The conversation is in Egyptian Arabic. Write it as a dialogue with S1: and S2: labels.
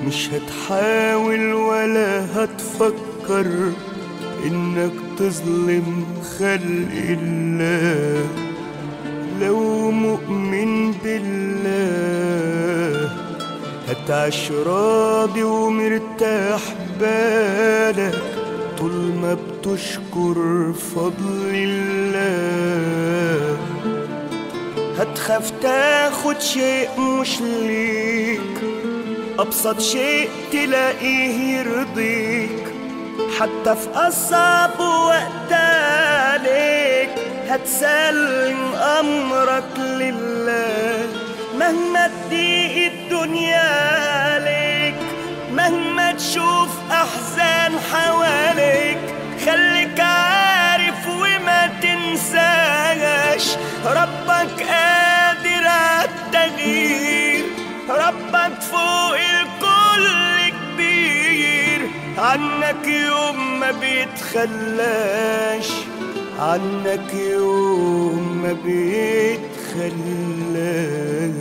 S1: مش هتحاول ولا هتفكر انك تظلم خلق الله لو مؤمن بالله هتعيش راضي ومرتاح بالك طول ما بتشكر فضل الله هتخاف تاخد شيء مش ليك أبسط شيء تلاقيه يرضيك حتى في أصعب وقت عليك هتسلم أمرك لله مهما تضيق الدنيا عليك مهما تشوف أحزان حواليك خليك عارف وما تنساش ربك قادر عالتغيير ربك فوق الكل كبير عنك يوم ما بيتخلاش عنك يوم ما بيتخلاش